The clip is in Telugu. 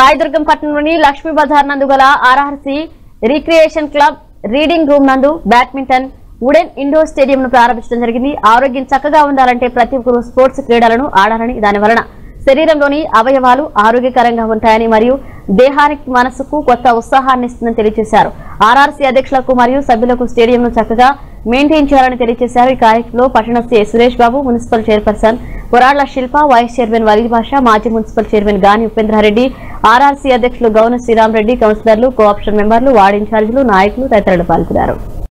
రాయదుర్గం పట్టణంలోని లక్ష్మీ బజార్ నందు గల RRC recreation club reading room నందు బ్యాడ్మింటన్ వుడెన్ ఇండోర్ స్టేడియం ను ప్రారంభించడం జరిగింది ఆరోగ్యం చక్కగా ఉండాలంటే ప్రతి ఒక్కరూ స్పోర్ట్స్ క్రీడలను ఆడాలని దాని వలన శరీరంలోని అవయవాలు ఆరోగ్యకరంగా ఉంటాయని మరియు దేహానికి మనసుకు కొత్త ఉత్సాహాన్ని ఇస్తుందని తెలియజేశారు ఆర్ఆర్సీ అధ్యక్షులకు మరియు సభ్యులకు స్టేడియంను చక్కగా మెయింటైన్ చేయాలని తెలియజేశారు ఈ కార్యక్రమంలో పట్టణ C Suresh Babu municipal chairperson Poralla Shilpa vice chairman Vali Basha మాజీ మున్సిపల్ చైర్మన్ గాని ఉపేంద్రారెడ్డి ఆర్ఆర్సీ అధ్యక్షులు గౌన శ్రీరామ్ రెడ్డి కౌన్సిలర్లు కోఆప్షన్ మెంబర్లు వార్డు ఇన్ఛార్జీలు నాయకులు తదితరులు పాల్గొన్నారు